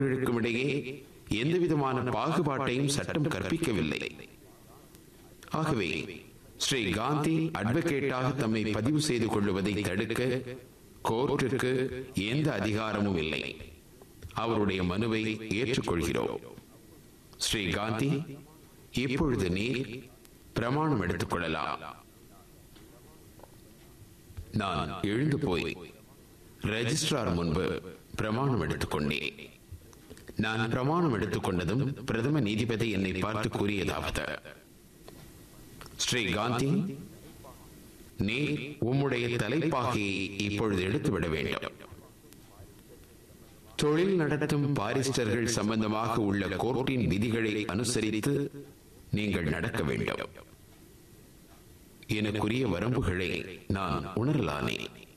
மாணவர்களுக்கும் இடையே எந்தவிதமான பாகுபாட்டையும் சட்டம் கற்பிக்கவில்லை ஆகவே ஸ்ரீ காந்தி அட்வொகேட்டாக தம்மை பதிவு செய்து கொள்வதை தடுக்க கோர்ட்டிற்கு எந்த அதிகாரமும் இல்லை அவருடைய மனுவை ஏற்றுக்கொள்கிறோம் ஸ்ரீ காந்தி இப்பொழுது நீர் பிரமாணம் எடுத்துக் கொள்ளலாம் நான் எழுந்து போய் ரெஜிஸ்ட்ரார் முன்பு பிரமாணம் எடுத்துக்கொண்டேன் நான் பிரமாணம் எடுத்துக்கொண்டதும் பிரதம நீதிபதி என்னை பார்த்து கூறியதாவது ஸ்ரீ காந்தி நீர் உம்முடைய தலைப்பாகையை இப்பொழுது எடுத்துவிட வேண்டும் தொழில் நடத்தும் பாரிஸ்டர்கள் சம்பந்தமாக உள்ள கோர்ட்டின் விதிகளை அனுசரித்து நீங்கள் நடக்க வேண்டும் எனக்குரிய வரம்புகளை நான் உணரலானே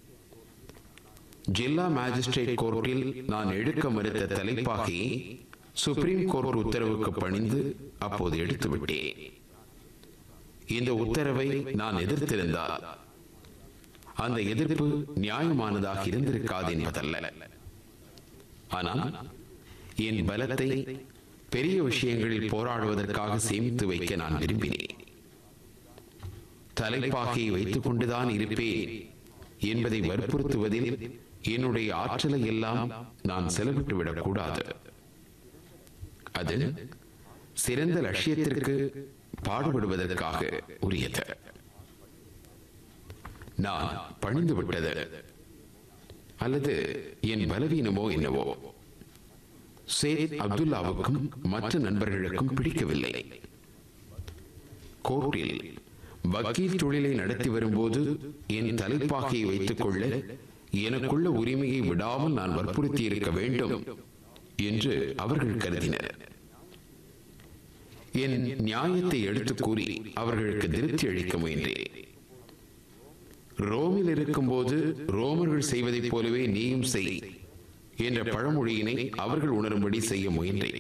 ஜில்லா மேஜிஸ்ட்ரேட் கோர்ட்டில் நான் எடுக்க மறுத்த தலைப்பாகையை சுப்ரீம் கோர்ட் உத்தரவுக்கு பணிந்து அப்போது எடுத்து விட்டேன் இந்த உத்தரவை நான் எதிர்த்திருந்தால் அந்த எதிர்ப்பு நியாயமானதாக இருந்திருக்காது என்பதல்ல ஆனால் என் பலத்தை பெரிய விஷயங்களில் போராடுவதற்காக சேமித்து வைக்க நான் விரும்பினேன் தலைப்பாகையை வைத்துக் கொண்டுதான் இருப்பேன் என்பதை வற்புறுத்துவதில் என்னுடைய ஆற்றலை எல்லாம் நான் செலவிட்டு விடக்கூடாது அது சிறந்த லட்சியத்திற்கு பாடுபடுவதற்காக உரியது நான் பணிந்து விட்டது அல்லது என் பலவீனமோ என்னவோ சேத் அப்துல்லாவுக்கும் மற்ற நண்பர்களுக்கும் பிடிக்கவில்லை கோர்ட்டில் வக்கீல் தொழிலை நடத்தி வரும்போது என் தலைப்பாகையை வைத்துக் கொள்ள எனக்குள்ள உரிமையை விடாமல் நான் வற்புறுத்தி இருக்க வேண்டும் என்று அவர்கள் கருதினர் என் நியாயத்தை எடுத்து கூறி அவர்களுக்கு திருப்தி அளிக்க முயன்றேன் ரோமில் இருக்கும்போது ரோமர்கள் செய்வதைப் போலவே நீயும் செய் என்ற பழமொழியினை அவர்கள் உணரும்படி செய்ய முயன்றேன்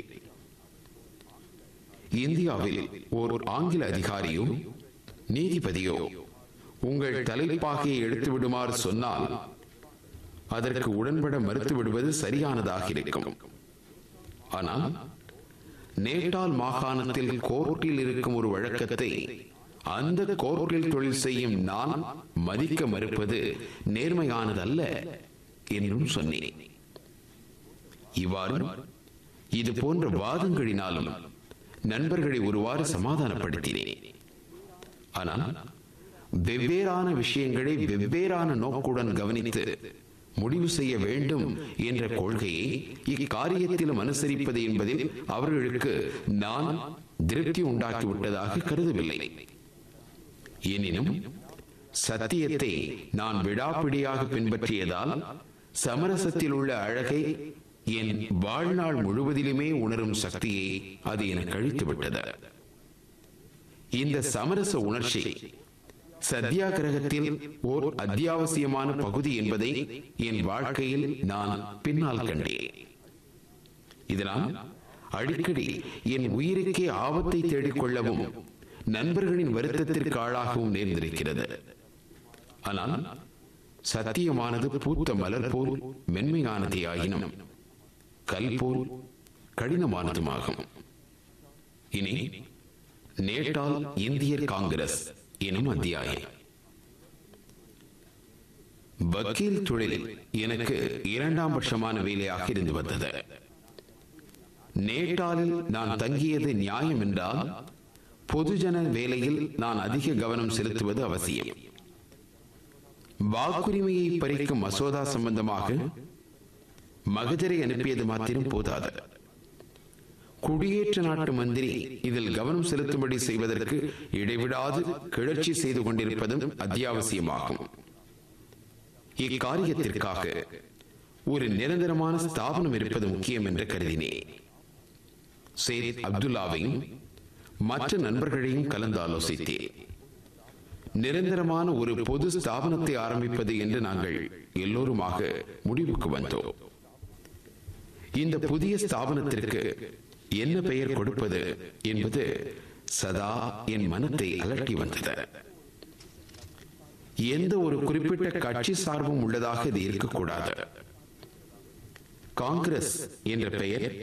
இந்தியாவில் ஓர் ஆங்கில அதிகாரியோ நீதிபதியோ உங்கள் தலைப்பாகையை எடுத்து விடுமாறு சொன்னால் அதற்கு உடன்பட மறுத்து விடுவது சரியானதாக இருக்கும் ஆனால் நேட்டால் மாகாணத்தில் கோர்ட்டில் இருக்கும் ஒரு வழக்கத்தை அந்த கோர்ட்டில் தொழில் செய்யும் நான் மதிக்க மறுப்பது நேர்மையானதல்ல என்றும் சொன்னேன் இவ்வாறு இது போன்ற வாதங்களினாலும் நண்பர்களை ஒருவாறு சமாதானப்படுத்தினேன் ஆனால் வெவ்வேறான விஷயங்களை வெவ்வேறான நோக்குடன் கவனித்து முடிவு செய்ய வேண்டும் என்ற கொள்கையை இக்காரியத்திலும் அனுசரிப்பது என்பதில் அவர்களுக்கு நான் திருப்தி உண்டாக்கி விட்டதாக கருதவில்லை எனினும் சத்தியத்தை நான் விடாப்பிடியாக பின்பற்றியதால் சமரசத்தில் உள்ள அழகை என் வாழ்நாள் முழுவதிலுமே உணரும் சக்தியை அது எனக்கு அழித்து விட்டது இந்த சமரச உணர்ச்சி சத்தியாகிரகத்தில் ஓர் அத்தியாவசியமான பகுதி என்பதை என் வாழ்க்கையில் நான் பின்னால் கண்டேன் இதனால் அடிக்கடி என் உயிருக்கே ஆபத்தை தேடிக்கொள்ளவும் நண்பர்களின் வருத்தத்திற்கு ஆளாகவும் நேர்ந்திருக்கிறது ஆனால் சத்தியமானது பூத்த மலர் போல் மென்மையானதே ஆயினும் கல் போல் கடினமானதுமாகும் இனி நேட்டால் இந்தியர் காங்கிரஸ் எனும் அத்தியாயம் வக்கீல் தொழில் எனக்கு இரண்டாம் பட்சமான வேலையாக இருந்து வந்தது நேட்டாலில் நான் தங்கியது நியாயம் என்றால் பொதுஜன வேலையில் நான் அதிக கவனம் செலுத்துவது அவசியம் வாக்குரிமையை பறிக்கும் மசோதா சம்பந்தமாக மகஜரை அனுப்பியது மாத்திரம் போதாது குடியேற்ற நாட்டு மந்திரி இதில் கவனம் செலுத்தும்படி செய்வதற்கு இடைவிடாது கிளர்ச்சி செய்து கொண்டிருப்பதும் அத்தியாவசியமாகும் இக்காரியத்திற்காக ஒரு நிரந்தரமான ஸ்தாபனம் இருப்பது முக்கியம் என்று கருதினேன் சேத் அப்துல்லாவையும் மற்ற நண்பர்களையும் கலந்து ஆலோசித்தேன் நிரந்தரமான ஒரு பொது ஸ்தாபனத்தை ஆரம்பிப்பது என்று நாங்கள் எல்லோருமாக முடிவுக்கு வந்தோம் இந்த புதிய ஸ்தாபனத்திற்கு என்ன பெயர் கொடுப்பது என்பது சதா என் மனத்தை அலட்டி வந்தது எந்த ஒரு குறிப்பிட்ட கட்சி சார்பும் உள்ளதாக இது இருக்கக்கூடாது காங்கிரஸ் என்ற பெயர்